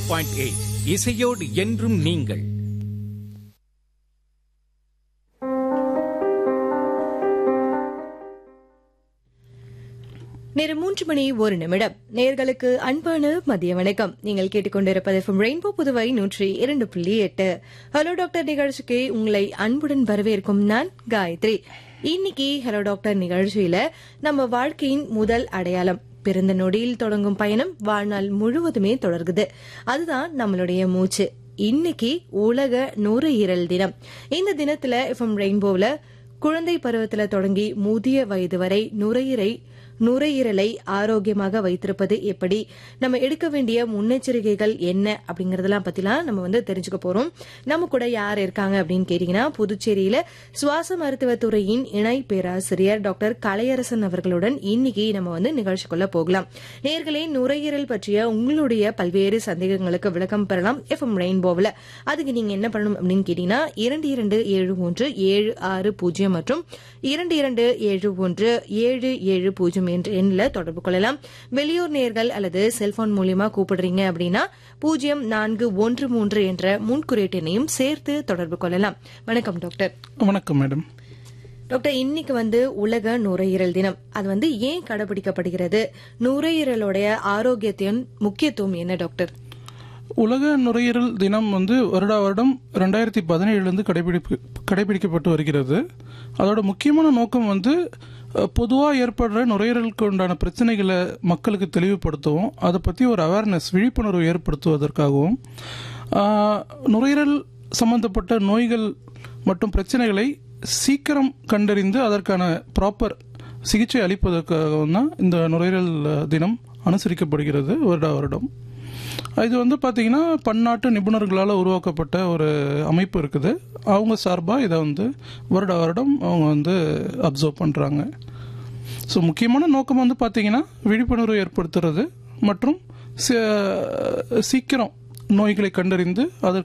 point eight இசையோடு என்றும் நீங்கள் நேரம் மூன்று மணி ஒரு நிமிடம் நேர்களுக்கு அன்பான மதிய வணக்கம் நீங்கள் கேட்டுக்கொண்டிருப்பது from ரெயின்போ புதுவை நூற்றி இரண்டு புள்ளி எட்டு ஹலோ டாக்டர் நிகழ்ச்சிக்கு உங்களை அன்புடன் வரவேற்கும் நான் காயத்ரி இன்னைக்கு ஹலோ டாக்டர் நிகழ்ச்சியில நம்ம வாழ்க்கையின் முதல் அடையாளம் பிறந்த நொடியில் தொடங்கும் பயணம் வாழ்நாள் முழுவதுமே தொடர்குது அதுதான் நம்மளுடைய மூச்சு இன்னைக்கு உலக நுரையீரல் தினம் இந்த தினத்துல எஃப்எம் ரெயின்போல குழந்தை பருவத்துல தொடங்கி முதிய வயது வரை நுரையீரை நுரையீரலை ஆரோக்கியமாக வைத்திருப்பது எப்படி நம்ம எடுக்க வேண்டிய முன்னெச்சரிக்கைகள் என்ன அப்படிங்கறதெல்லாம் பத்திலாம் நம்ம வந்து தெரிஞ்சுக்க போறோம் நம்ம கூட யார் இருக்காங்க அப்படின்னு கேட்டீங்கன்னா புதுச்சேரியில சுவாச மருத்துவத்துறையின் இணை பேராசிரியர் டாக்டர் கலையரசன் அவர்களுடன் இன்னைக்கு நம்ம வந்து நிகழ்ச்சிக்குள்ள போகலாம் நேர்களே நுரையீரல் பற்றிய உங்களுடைய பல்வேறு சந்தேகங்களுக்கு விளக்கம் பெறலாம் எஃப்எம் ரெயின்போவில் அதுக்கு நீங்க என்ன பண்ணணும் அப்படின்னு கேட்டீங்கன்னா இரண்டு இரண்டு ஏழு ஒன்று ஏழு ஆறு பூஜ்ஜியம் மற்றும் இரண்டு இரண்டு ஏழு ஒன்று ஏழு ஏழு பூஜ்ஜியம் என்ற எண்ணில் தொடர்பு கொள்ளலாம் வெளியூர் நேர்கள் அல்லது செல்போன் மூலியமா கூப்பிடுறீங்க அப்படின்னா பூஜ்ஜியம் நான்கு ஒன்று மூன்று என்ற முன்குறியீட்டு எண்ணையும் சேர்த்து தொடர்பு கொள்ளலாம் வணக்கம் டாக்டர் வணக்கம் மேடம் டாக்டர் இன்னைக்கு வந்து உலக நுரையீரல் தினம் அது வந்து ஏன் கடைபிடிக்கப்படுகிறது நுரையீரலோடைய ஆரோக்கியத்தின் முக்கியத்துவம் என்ன டாக்டர் உலக நுரையீரல் தினம் வந்து வருடா வருடம் ரெண்டாயிரத்தி பதினேழுலேருந்து கடைபிடிப்பு கடைபிடிக்கப்பட்டு வருகிறது அதோட முக்கியமான நோக்கம் வந்து பொதுவாக ஏற்படுற நுரையீரலுக்கு உண்டான பிரச்சனைகளை மக்களுக்கு தெளிவுபடுத்தவும் அதை பற்றி ஒரு அவேர்னஸ் விழிப்புணர்வு ஏற்படுத்துவதற்காகவும் ஆஹ், நுரையீரல் சம்பந்தப்பட்ட நோய்கள் மற்றும் பிரச்சனைகளை சீக்கிரம் கண்டறிந்து அதற்கான ப்ராப்பர் சிகிச்சை அளிப்பதற்காகவும் தான் இந்த நுரையீரல் தினம் அனுசரிக்கப்படுகிறது வருடா வருடம் இது வந்து பார்த்தீங்கன்னா பன்னாட்டு நிபுணர்களால் உருவாக்கப்பட்ட ஒரு அமைப்பு இருக்குது அவங்க சார்பாக இதை வந்து வருட வருடம் அவங்க வந்து அப்சர்வ் பண்ணுறாங்க ஸோ முக்கியமான நோக்கம் வந்து பார்த்தீங்கன்னா விழிப்புணர்வு ஏற்படுத்துறது மற்றும் சீ- சீக்கிரம் நோய்களை கண்டறிந்து அதற்கு